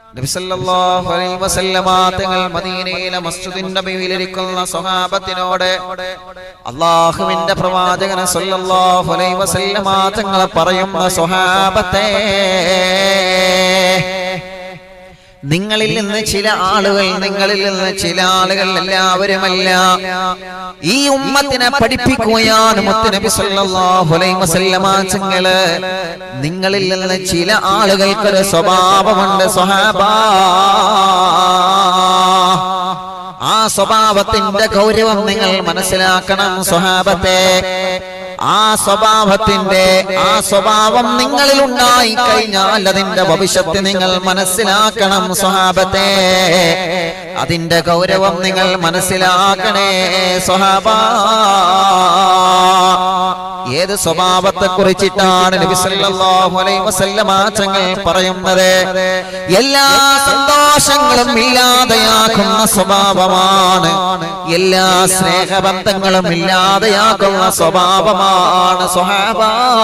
നബിസല്ലല്ലാഹു അലൈഹി വസല്ലമ തങ്ങൾ മദീനയിലെ മസ്ജിദിന്റെ നബിയിലിരിക്കുന്ന സ്വഹാബത്തിനോട് അള്ളാഹുവിന്റെ പ്രവാചകൻ സല്ലല്ലാഹു അലൈഹി വസല്ലമ തങ്ങൾ പറയുന്ന സ്വഹാബത്തെ നിങ്ങളിൽ നിന്ന് ചില ആളുകൾ നിങ്ങളിൽ നിന്ന് ചില ആളുകൾ എല്ലാവരുമല്ല ഈ ഉമ്മത്തിനെ പഠിപ്പിക്കുകയാണ് മുത്തുനബി സല്ലല്ലാഹു അലൈഹി വസല്ലമ തങ്ങള് നിങ്ങളിൽ നിന്ന് ചില ആളുകൾക്കൊരു സ്വഭാവമുണ്ട് സ്വഹാബ ആ സ്വഭാവത്തിന്റെ ഗൗരവം നിങ്ങൾ മനസ്സിലാക്കണം സ്വഹാബത്തെ ആ സ്വഭാവത്തിന്റെ ആ സ്വഭാവം നിങ്ങളിൽ ഉണ്ടായി കഴിഞ്ഞാൽ അതിന്റെ ഭവിഷ്യത്ത് നിങ്ങൾ മനസ്സിലാക്കണം സ്വഹാബത്തെ അതിന്റെ ഗൗരവം നിങ്ങൾ മനസ്സിലാക്കണേ സ്വഹാബ ഏത് സ്വഭാവത്തെ കുറിച്ചിട്ടാണ് നബി സല്ലല്ലാഹു അലൈഹി വസല്ലമ തങ്ങൾ പറയുന്നത് എല്ലാ സന്തോഷങ്ങളും ഇല്ലാതെയാക്കുന്ന സ്വഭാവമാണ് എല്ലാ സ്നേഹബന്ധങ്ങളും ഇല്ലാതെയാക്കുന്ന സ്വഭാവമാണ് സ്വഹാബ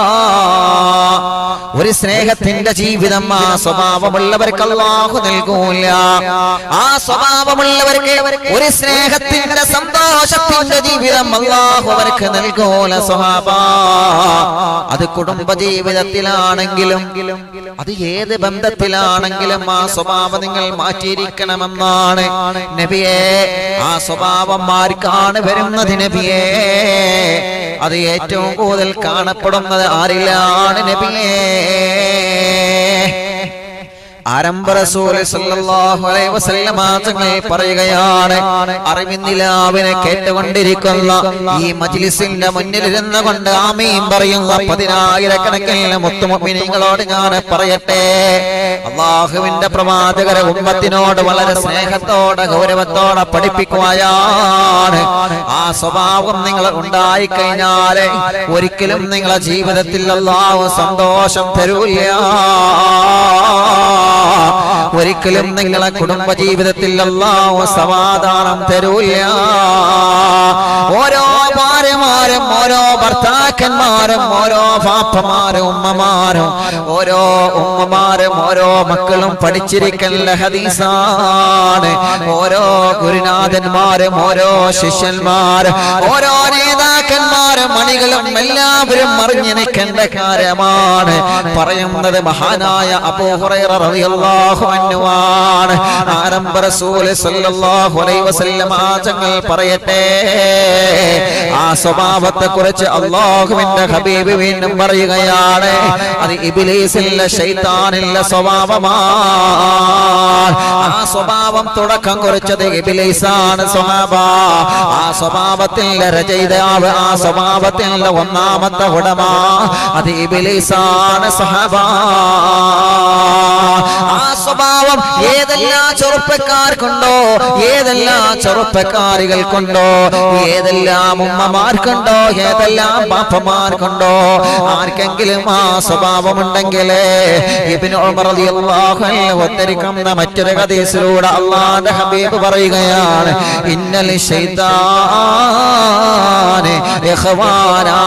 ഒരു സ്നേഹത്തിന്റെ ജീവിതം ആ സ്വഭാവമുള്ളവർക്ക് അള്ളാഹു നൽകൂല ആ സ്വഭാവമുള്ളവർക്ക് ഒരു സ്നേഹത്തിന്റെ സന്തോഷത്തിന്റെ ജീവിതം അള്ളാഹു അവർക്ക് നൽകൂല സ്വഹാബ അത് കുടുംബ ജീവിതത്തിലാണെങ്കിലും അത് ഏത് ബന്ധത്തിലാണെങ്കിലും ആ സ്വഭാവം നിങ്ങൾ മാറ്റിയിരിക്കണമെന്നാണ് നബിയെ ആ സ്വഭാവം ആർക്കാണ് വരുന്നത് നബിയെ അത് ഏറ്റവും കൂടുതൽ കാണപ്പെടുന്നത് ആരിലാണ് നബിയേ ആരംഭ റസൂല് സല്ലല്ലാഹു അലൈഹി വസല്ലമ തങ്ങൾ പറയുകയാണ് അറിവിന്ദിലാവിനെ കേട്ടുകൊണ്ടിരിക്കുന്ന ഈ മജ്ലിസിന്റെ മുന്നിൽ ഇരുന്ന് കൊണ്ട് ആമീൻ പറയുന്ന പതിനായിരക്കണക്കിന് മുത്തുമുഅ്മിനീങ്ങളോട് ഞാൻ പറയട്ടെ അള്ളാഹുവിന്റെ പ്രവാചകരെ ഉമ്മത്തിനോട് വളരെ സ്നേഹത്തോടെ ഗൗരവത്തോടെ പഠിപ്പിക്കുകയാണ് ആ സ്വഭാവം നിങ്ങൾ ഉണ്ടായി കഴിഞ്ഞാല് ഒരിക്കലും നിങ്ങളെ ജീവിതത്തിൽ അള്ളാഹു സന്തോഷം തരൂല്ല ഒരിക്കലും നിങ്ങളെ കുടുംബ ജീവിതത്തിൽ അല്ലാഹു സമാധാനം തരൂല്ല ഓരോ ഭാര്യമാരും ഓരോ ഭർത്താക്കന്മാരും ഓരോ പാപ്പമാരും ഉമ്മമാരും ഓരോ ഉമ്മമാരും ഓരോ മക്കളും പഠിച്ചിരിക്കുന്ന ഹദീസാണ് ഓരോ ഗുരുനാഥന്മാരും ഓരോ ശിഷ്യന്മാരും ഓരോ നേതാക്കന്മാരും മണികളും എല്ലാവരും അറിഞ്ഞിരിക്കേണ്ട കാര്യമാണ് പറയുന്നത് മഹാനായ അബൂഹുറൈറ റളിയല്ലാഹു അൻഹു ആണ് ആരംഭ റസൂൽ സല്ലല്ലാഹു അലൈഹി വസല്ലം ആചങ്ങൾ പറയട്ടെ ആ സ്വഭാവത്തെ കുറിച്ച് അള്ളാഹുവിന്റെ ഹബീബ് വീണ്ടും പറയുകയാണ് അത് ഇബിലീസില്ല ശൈത്താനില്ല സ്വഭാവമാണ് ആ സ്വഭാവം തുടക്കം കുറിച്ചത് ഇബിലീസാണ് സ്വഭാവ ആ സ്വഭാവത്തിന്റെ രചയിതാവ് ആ സ്വഭാവത്തിന്റെ ഒന്നാമത്തെ ഉടമ അത് ഇബിലീസാണ് സ്വഭാവ ആ സ്വഭാവം ഏതെല്ലാം ചെറുപ്പക്കാർക്കുണ്ടോ ഏതെല്ലാം ചെറുപ്പക്കാരികൾക്കുണ്ടോ ഏതെല്ലാം ഉമ്മമാർക്കുണ്ടോ ഏതെല്ലാം പാപ്പമാർക്കുണ്ടോ ആർക്കെങ്കിലും ആ സ്വഭാവമുണ്ടെങ്കിൽ ഇബ്നു ഉമർ റളിയല്ലാഹു അൻഹു ഉദ്ധരിക്കുന്ന മറ്റൊരു ഹദീസിലൂടെ അള്ളാഹുവിന്റെ ഹബീബ് പറയുകയാണ് ഇന്നൽ ശൈത്താനെ ഇഖ്വാനാ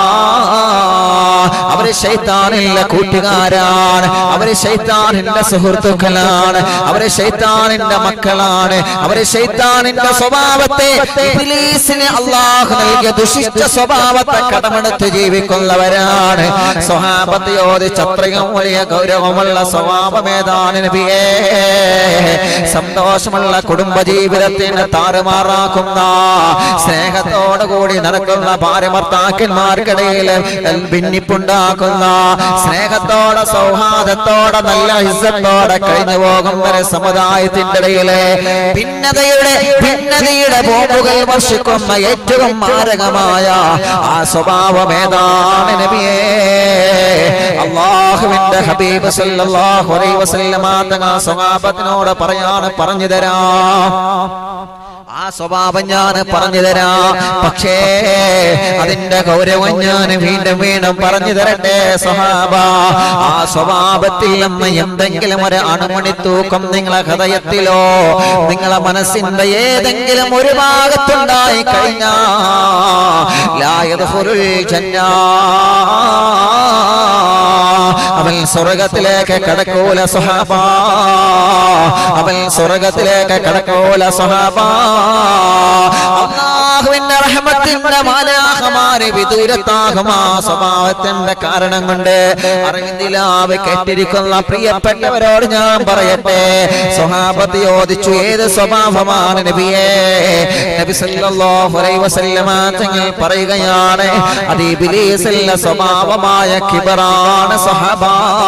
അവര് ശൈത്താനിന്റെ കൂട്ടുകാരാണ് അവര് ശൈത്താനിന്റെ സുഹൃത്തുക്കളാണ് അവര് ശൈത്താനിന്റെ മക്കളാണ് അവര് ശൈത്താനിന്റെ സ്വഭാവത്തെ ഇബ്ലീസിന് അള്ളാഹു നൽകിയ ദുഷിച്ച സ്വഭാവത്തെ കടമെടുത്ത് ജീവിക്കുന്നവരാണ് സ്വഭാവത്തെ യോജിച്ചത്രയും വലിയ ഗൗരവമുള്ള സ്വഭാവം ഏതാണ് നബിയേ സന്തോഷമുള്ള കുടുംബ ജീവിതത്തിന് താറുമാറാക്കുന്ന സ്നേഹത്തോടു കൂടി നടക്കുന്ന ഭാര്യഭർത്താക്കന്മാർക്കിടയിൽ ഭിന്നിപ്പുണ്ടാക്കുന്ന സ്നേഹത്തോടെ സൗഹാർദ്ദത്തോടെ നല്ല ഇസ്സത്തോടെ കഴിഞ്ഞു പോകുന്ന ഒരു സമുദായത്തിന്റെ ഇടയിലെ ഭിന്നതയുടെ ഭിന്നതയുടെ ബോംബുകൾ വർഷിക്കുന്ന ഏറ്റവും മാരകമായ ആ സ്വഭാവം ഏതാണ് നബിയേ അള്ളാഹുവിന്റെ ഹബീബ് സല്ലല്ലാഹു അലൈഹി വസല്ലമ തങ്ങൾ സ്വഭാവത്തിനോട് പറയാണ് പറഞ്ഞു തരാം ആ സ്വഭാവം ഞാൻ പറഞ്ഞു തരാം പക്ഷേ അതിന്റെ ഗൗരവം ഞാൻ വീണ്ടും വീണ്ടും പറഞ്ഞു തരട്ടെ സ്വഭാവ ആ സ്വഭാവത്തിൽ നിന്ന് എന്തെങ്കിലും ഒരു അണുമണി തൂക്കം നിങ്ങളെ ഹൃദയത്തിലോ നിങ്ങളെ മനസ്സിന്റെ ഏതെങ്കിലും ഒരു ഭാഗത്തുണ്ടായി കഴിഞ്ഞാ ലായത് ജന്നാ അവൻ സ്വർഗത്തിലേക്ക് കടക്കൂല സുഹാബ അവൻ സ്വർഗത്തിലേക്ക് കടക്കൂല സുഹാബ അള്ളാഹുവിന്റെ റഹ്മത്തിന്റെ മാലാഹമാരെ വിദൂരത്താകും ആ സ്വഭാവത്തിന്റെ കാരണം കൊണ്ട് അറിവിന്ദിലാവ് കെട്ടിരിക്കുന്ന പ്രിയപ്പെട്ടവരോട് ഞാൻ പറയട്ടെ സ്വഹാബത്ത് ചോദിച്ചു ഏത് സ്വഭാവമാണ് നബിയെ നബി സല്ലല്ലാഹു അലൈഹി വസല്ലമ തങ്ങൾ പറയുകയാണ് അത് ഇബ്ലീസിന്റെ സ്വഭാവമായ കിബറാണ് സ്വഹാബ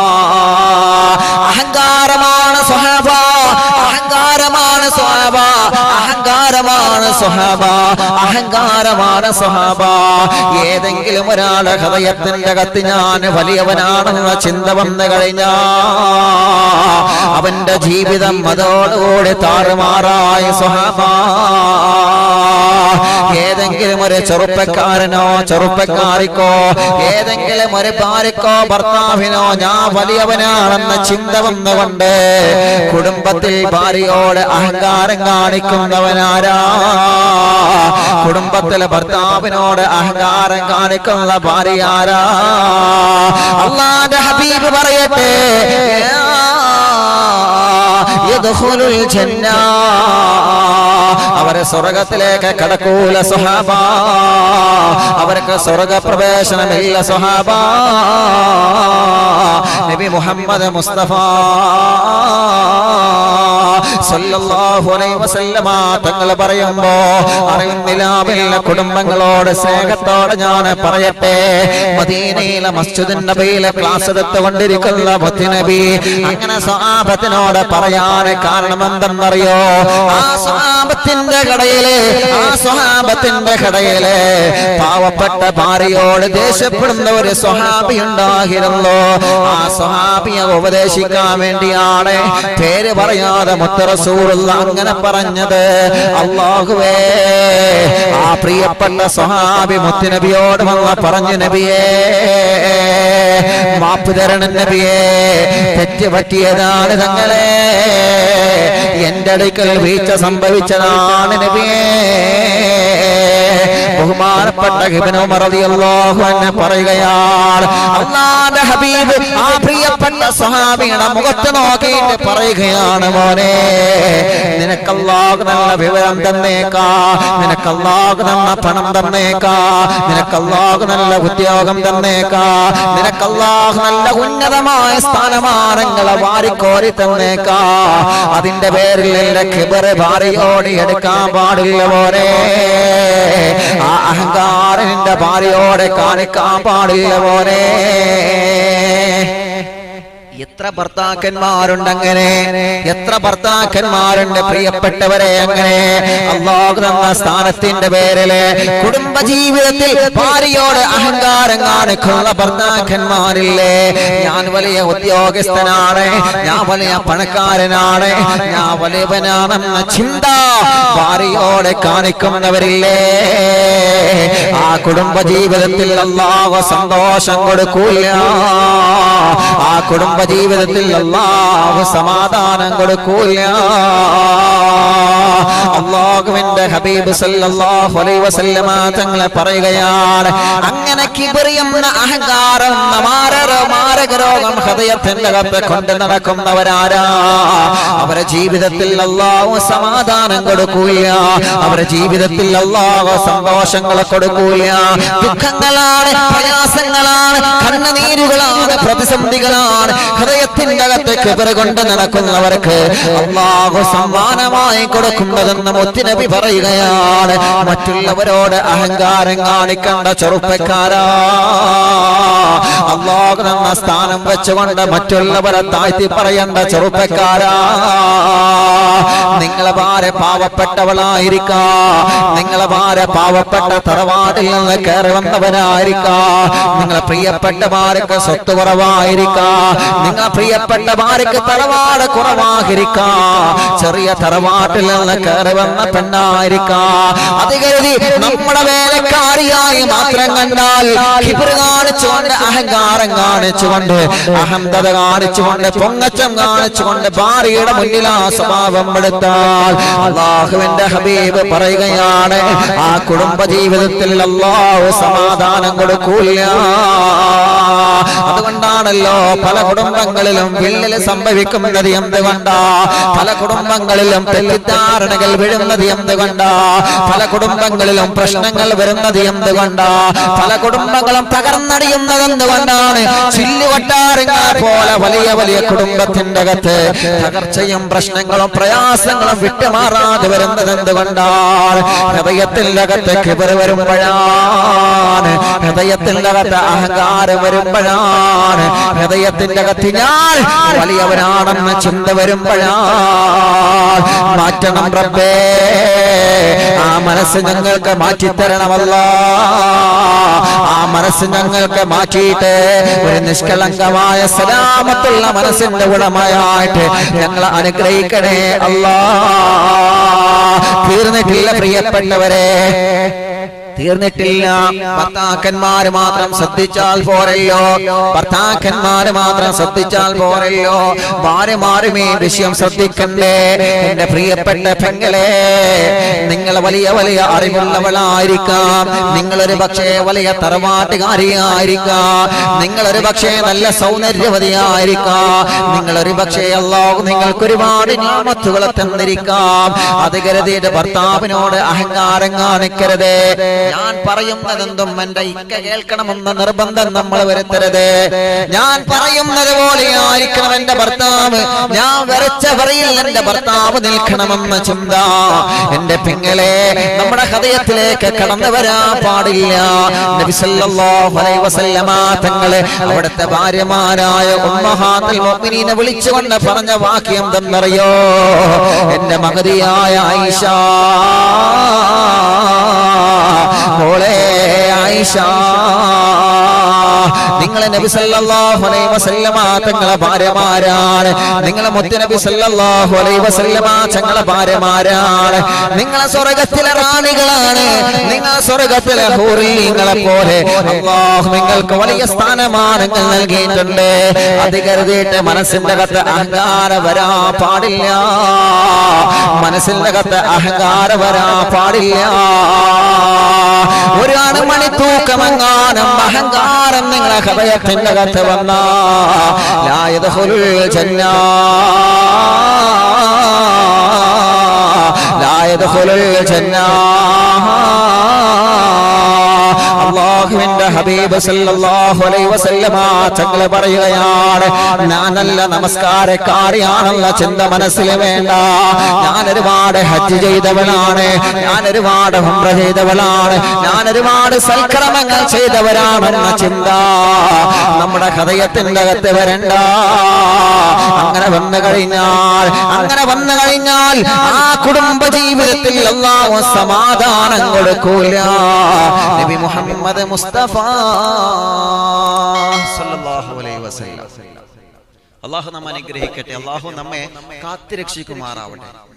അഹങ്കാരമാണ് സ്വഹാബ അഹങ്കാരമാണ് സ്വഹാബ അഹങ്കാരമാണ് സ്വഹാബ അഹങ്കാരമാണ് സ്വഹാബ ഏതെങ്കിലും ഒരാളെ ഹൃദയത്തിന്റെ അകത്ത് ഞാൻ വലിയവനാണെന്ന ചിന്ത വന്നു കഴിഞ്ഞാ അവന്റെ ജീവിതം അതോടുകൂടി താറുമാറായ സ്വഹാബ ഏതെങ്കിലും ഒരു ചെറുപ്പക്കാരനോ ചെറുപ്പക്കാരിക്കോ ഏതെങ്കിലും ഒരു ഭാര്യക്കോ ഭർത്താവിനോ ഞാൻ വലിയവനാണെന്ന ചിന്ത വന്നുകൊണ്ട് കുടുംബത്തിൽ ഭാര്യയോട് അഹങ്കാരം കാണിക്കുന്നവനാരാ കുടുംബത്തിലെ ഭർത്താവിനോട് അഹങ്കാരം കാണിക്കുന്ന ഭാര്യ ആരാ അള്ളാന്റെ ഹബീബ് പറയട്ടെ യദ്ഖുലുൽ ജന്ന അവരെ സ്വർഗത്തിലേക്ക് കടക്കൂല സുഹാബ അവർക്ക് സ്വർഗപ്രവേശനമില്ല സുഹാബ നബി മുഹമ്മദ് മുസ്തഫ സല്ലല്ലാഹു അലൈഹി വസല്ലമ തങ്ങൾ പറയുമ്പോ അറിവിന്നിലാവില്ല കുടുംബങ്ങളോട് സ്നേഹത്തോടെ ഞാൻ പറയട്ടെ മദീനയിലെ മസ്ജിദ് നബിയിലെ ക്ലാസ് എടുത്തുകൊണ്ടിരിക്കുന്ന മുത്തുനബി അങ്ങനെ സ്വഹാബത്തിനോട് പറയാൻ കാരണം എന്തെന്നറിയോ ആ സ്വഹാബത്തിന്റെ കടയില് ആ സ്വഹാബത്തിന്റെ കടയില് പാവപ്പെട്ട ഭാര്യയോട് ദേഷ്യപ്പെടുന്ന ഒരു സ്വഹാബി ഉണ്ടായിരുന്നു ആ സ്വഹാബിയെ ഉപദേശിക്കാൻ വേണ്ടിയാണ് പേര് പറയാതെ മുത്തറസൂറുള്ള അങ്ങനെ പറഞ്ഞത് അള്ളാഹുവേ ആ പ്രിയപ്പെട്ട സ്വഹാബി മുത്തുനബിയോട് വന്ന പറഞ്ഞു നബിയേ മാപ്പ് തരണം നബിയേ തെറ്റ് പറ്റിയതാണ് തങ്ങളെ എന്റെ അടുക്കൽ വീഴ്ച സംഭവിച്ചതാണ് നബിയേ ബഹുമാനപ്പെട്ട ഹിബിന് ഉമർ റളിയല്ലാഹു അൻഹു പറയുകയാണ് അല്ലാഹുവിന്റെ ഹബീബ് ആ പ്രിയപ്പെട്ട സ്വഹാബിയുടെ മുഖത്ത് നോക്കിയിട്ട് പറയുകയാണ് മോനെ നിനക്ക് അല്ലാഹു നല്ല വിവരം തന്നേക്കാ നിനക്ക് അല്ലാഹു നല്ല പണം തന്നേക്കാ നിനക്ക് അല്ലാഹു നല്ല ഉദ്യോഗം തന്നേക്കാ നിനക്ക് അല്ലാഹു നല്ല ഉന്നതമായ സ്ഥാനമാനങ്ങളെ വാരിക്കോരി തന്നേക്കാ അതിന്റെ പേരിൽ എന്റെ കിബറ് ഭാര്യയോട് എടുക്കാൻ പാടില്ല മോനെ ആ അഹങ്കാരം എന്റെ ഭാര്യയോടെ കാണിക്കാൻ പാടില്ല മോനെ എത്ര ഭർത്താക്കന്മാരുണ്ട് അങ്ങനെ എത്ര ഭർത്താക്കന്മാരുണ്ട് പ്രിയപ്പെട്ടവരെ അങ്ങനെ അള്ളാഹു തന്ന സ്ഥാനത്തിന്റെ പേരില് കുടുംബ ജീവിതത്തിൽ ഭാര്യയോട് അഹങ്കാരം കാണിക്കുന്ന ഭർത്താക്കന്മാരില്ലേ ഞാൻ വലിയ ഉദ്യോഗസ്ഥനാണ് ഞാൻ വലിയ പണക്കാരനാണ് ഞാൻ വലിയവനാണെന്ന ചിന്ത ഭാര്യയോടെ കാണിക്കുന്നവരില്ലേ ആ കുടുംബ ജീവിതത്തിൽ അള്ളാഹു സന്തോഷം കൊടുക്കൂല ആ കുടുംബ ജീവിതത്തിൽ അള്ളാഹു സമാധാനം കൊടുക്കൂല അള്ളാഹുവിന്റെ ഹബീബ് സല്ലല്ലാഹു അലൈഹി വസല്ലമ തങ്ങളെ പറയുകയാണ് അങ്ങനെ കിബറിയെന്ന അഹങ്കാരം എന്ന മാരക മാരക രോഗം ഹൃദയത്തിന്റെ അകത്ത് കൊണ്ട് നടക്കുന്നവരാരാ അവരെ ജീവിതത്തിൽ അള്ളാഹു സമാധാനം കൊടുക്കൂല അവരെ ജീവിതത്തിൽ അള്ളാഹു സന്തോഷങ്ങൾ കൊടുക്കൂല ദുഃഖങ്ങളാണ് പ്രയാസങ്ങളാണ് കണ്ണുനീരുകളാണ് പ്രതിസന്ധികളാണ് ഹൃദയത്തിന്റെ അകത്ത് കിബറ് കൊണ്ട് നടക്കുന്നവർക്ക് അള്ളാഹു സമ്മാനമായി കൊടുക്കുന്നതെന്ന് മുത്തുനബി പറയുകയാണ് മറ്റുള്ളവരോട് അഹങ്കാരം കാണിക്കേണ്ട ചെറുപ്പക്കാരാ അള്ളാഹു എന്ന സ്ഥാനം വെച്ചുകൊണ്ട് മറ്റുള്ളവരെ താഴ്ത്തി പറയേണ്ട ചെറുപ്പക്കാരാ നിങ്ങളെ ഭാര്യ പാവപ്പെട്ടവളായിരിക്കാ നിങ്ങളെ ഭാര്യ പാവപ്പെട്ട തറവാടിൽ നിന്ന് കയറി വന്നവനായിരിക്കാ നിങ്ങളെ പ്രിയപ്പെട്ട ഭാര്യക്ക് സ്വത്ത് കുറവായിരിക്കാ നിങ്ങളെ പ്രിയപ്പെട്ട ഭാര്യക്ക് തറവാട് കുറവായിരിക്കാ ചെറിയ തറവാട്ടിൽ നിന്ന് കയറി വന്ന പെണ്ണായിരിക്കാ അത് കരുതി നമ്മുടെ വേലക്കാരിയായി മാത്രം കണ്ടാൽ കിബിർ കാണിച്ചുകൊണ്ട് അഹങ്കാരം കാണിച്ചുകൊണ്ട് അഹന്തത കാണിച്ചുകൊണ്ട് പൊങ്ങച്ചം കാണിച്ചുകൊണ്ട് ഭാര്യയുടെ മുന്നിൽ മുന്നിൽ ആ സ്വഭാവം എടുത്താൽ അള്ളാഹുവിന്റെ ഹബീബ് പറയുകയാണ് ആ കുടുംബ ജീവിതത്തിൽ അള്ളാഹു സമാധാനം കൊടുക്കൂല അതുകൊണ്ടാണല്ലോ പല കുടുംബങ്ങളിലും വിള്ളൽ സംഭവിക്കുന്നത് എന്തുകൊണ്ടാ പല കുടുംബങ്ങളിലും തെറ്റിദ്ധാരണകൾ വീഴുന്നത് എന്തുകൊണ്ടാ പല കുടുംബങ്ങളിലും പ്രശ്നങ്ങൾ വരുന്നത് എന്തുകൊണ്ടാ പല കുടുംബങ്ങളും തകർന്നടിയുന്നത് എന്തുകൊണ്ടാണ് ചില്ലുവട്ടാരങ്ങൾ പോലെ വലിയ വലിയ കുടുംബത്തിന്റെ അകത്ത് തകർച്ചയും പ്രശ്നങ്ങളും പ്രയാസങ്ങളും വിട്ടുമാറാതെ വരുന്നത് എന്തുകൊണ്ടാണ് ഹൃദയത്തിന്റെ അകത്ത് കിബർ വരുമ്പോഴാണ് ഹൃദയത്തിന്റെ അകത്ത് അഹങ്കാരം വരുമ്പോഴാണ് ഹൃദയത്തിന്റെ അകത്ത് ഞാൻ വലിയവനാണെന്ന ചിന്ത വരുമ്പോഴാണ് മാറ്റണം റബ്ബേ ആ മനസ്സ് ഞങ്ങൾക്ക് മാറ്റിത്തരണമല്ല ആ മനസ്സ് ഞങ്ങൾക്ക് മാറ്റിയിട്ട് ഒരു നിഷ്കളങ്കമായ സലാമത്തുള്ള മനസ്സിന്റെ ഉടമയായിട്ട് ഞങ്ങൾ അനുഗ്രഹിക്കണേ അല്ലാ തീർന്നിട്ടില്ല പ്രിയപ്പെട്ടവരെ തീർന്നിട്ടില്ല ഭർത്താക്കന്മാര് മാത്രം ശ്രദ്ധിച്ചാൽ പോരല്ലോ ഭർത്താക്കന്മാര് മാത്രം ശ്രദ്ധിച്ചാൽ പോരല്ലോ ഭാര്യമാരും ഈ വിഷയം ശ്രദ്ധിക്കണ്ടേ എന്റെ പ്രിയപ്പെട്ട പെങ്ങളെ നിങ്ങൾ വലിയ വലിയ അറിവുള്ളവളായിരിക്കാം നിങ്ങളൊരു പക്ഷേ വലിയ തറവാട്ടുകാരിയായിരിക്കാം നിങ്ങളൊരു പക്ഷേ നല്ല സൗന്ദര്യവതിയായിരിക്കാം നിങ്ങളൊരു പക്ഷേ അല്ലാഹു നിങ്ങൾക്ക് ഒരുപാട് ഞാമത്തുകളെ തന്നിരിക്കാം അത് കരുതിയിട്ട് ഭർത്താവിനോട് അഹങ്കാരം കാണിക്കരുത് ഞാൻ പറയുന്നതെന്തും എന്റെ ഇക്ക കേൾക്കണമെന്ന നിർബന്ധം നമ്മൾ വരുത്തരുത് ഞാൻ പറയുന്നത് പോലെ ആയിരിക്കണം എന്റെ ഭർത്താവ് ഞാൻ വരച്ച വരയിൽ എന്റെ ഭർത്താവ് നിൽക്കണമെന്ന ചിന്ത എന്റെ പിങ്ങളെ നമ്മുടെ ഹൃദയത്തിലേക്ക് കടന്നു വരാൻ പാടില്ല നബി സല്ലല്ലാഹു അലൈഹി വസല്ലമ തങ്ങളെ അവിടുത്തെ ഭാര്യമാരായ ഉമ്മഹാത്തുൽ മുഅ്മിനീനെ വിളിച്ചുകൊണ്ട് പറഞ്ഞ വാക്യം എന്തെന്നറിയോ എന്റെ മഹതിയായ ആയിഷ മോളെ ആയിഷ നിങ്ങളെ നബി സല്ലല്ലാഹു അലൈഹി വസല്ലമ തങ്ങളെ ഭാര്യമാരാണ് നിങ്ങളെ മുത്ത് നബി സല്ലല്ലാഹു അലൈഹി വസല്ലമ തങ്ങളെ ഭാര്യമാരാണ് നിങ്ങളെ സ്വർഗ്ഗത്തിലെ റാണികളാണ് നിങ്ങൾ സ്വർഗ്ഗത്തിലെ ഹൂറിങ്ങളെ പോലെ അല്ലാഹു നിങ്ങൾക്ക് വലിയ സ്ഥാനമാനങ്ങൾ നൽകിയിട്ടുണ്ട് അത് കരുതിയിട്ട് മനസ്സിന്റെ അകത്ത് അഹങ്കാരം വരാ പാടില്ല മനസ്സിന്റെ അകത്ത് അഹങ്കാരം വരാ പാടില്ല ഒരു അണുമണി തൂക്കമെങ്ങാനും അഹങ്കാരം നിങ്ങളെ ഹൃദയത്തിന്റെ അകത്ത് വന്ന ലായതുൽ ജന്ന ലായതുൽ ജന്ന അള്ളാഹുവിന്റെ ഹബീബ് സല്ലല്ലാഹു അലൈഹി വസല്ലമ തങ്ങൾ പറയുകയാണ് ഞാൻ നല്ല നമസ്കാരക്കാരിയാണെന്ന ചിന്ത മനസ്സിൽ വേണ്ട ഞാൻ ഒരുപാട് ഹജ്ജ് ചെയ്തവനാണ് ഞാൻ ഒരുപാട് ഹുംറ ചെയ്തവനാണ് ഞാൻ ഒരുപാട് സൽക്രമങ്ങൾ ചെയ്തവരാണെന്ന ചിന്ത നമ്മുടെ ഹൃദയത്തിന്റെ അകത്ത് വരണ്ട അങ്ങനെ വന്നു കഴിഞ്ഞാൽ അങ്ങനെ വന്നു കഴിഞ്ഞാൽ ആ കുടുംബ ജീവിതത്തിൽ അള്ളാഹു സമാധാനം കൊടുക്കൂല നബി മുഹമ്മദ് മുസ്തഫ സല്ലല്ലാഹു അലൈഹി വസല്ലം അള്ളാഹു നമ്മെ അനുഗ്രഹിക്കട്ടെ അള്ളാഹു നമ്മെ കാത്തുരക്ഷിക്കുമാറാവട്ടെ